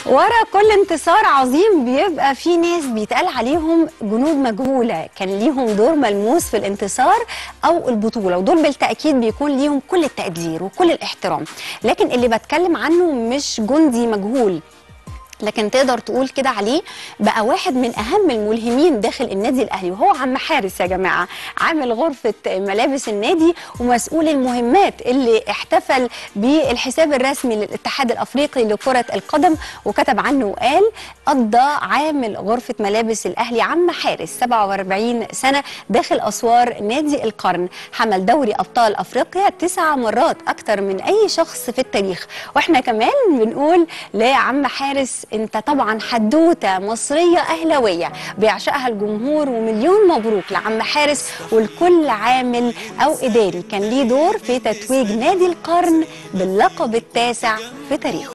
ورا كل انتصار عظيم بيبقى في ناس بيتقال عليهم جنود مجهولة كان ليهم دور ملموس في الانتصار أو البطولة ودول بالتأكيد بيكون ليهم كل التقدير وكل الاحترام لكن اللي بتكلم عنه مش جندي مجهول لكن تقدر تقول كده عليه بقى واحد من اهم الملهمين داخل النادي الاهلي وهو عم حارس يا جماعه عامل غرفه ملابس النادي ومسؤول المهمات اللي احتفل بالحساب الرسمي للاتحاد الافريقي لكره القدم وكتب عنه وقال قضى عامل غرفه ملابس الاهلي عم حارس 47 سنه داخل اسوار نادي القرن حمل دوري ابطال افريقيا تسع مرات اكتر من اي شخص في التاريخ واحنا كمان بنقول لعم حارس انت طبعا حدوته مصريه اهلاويه بيعشقها الجمهور ومليون مبروك لعم حارس ولكل عامل او اداري كان ليه دور في تتويج نادي القرن باللقب التاسع في تاريخه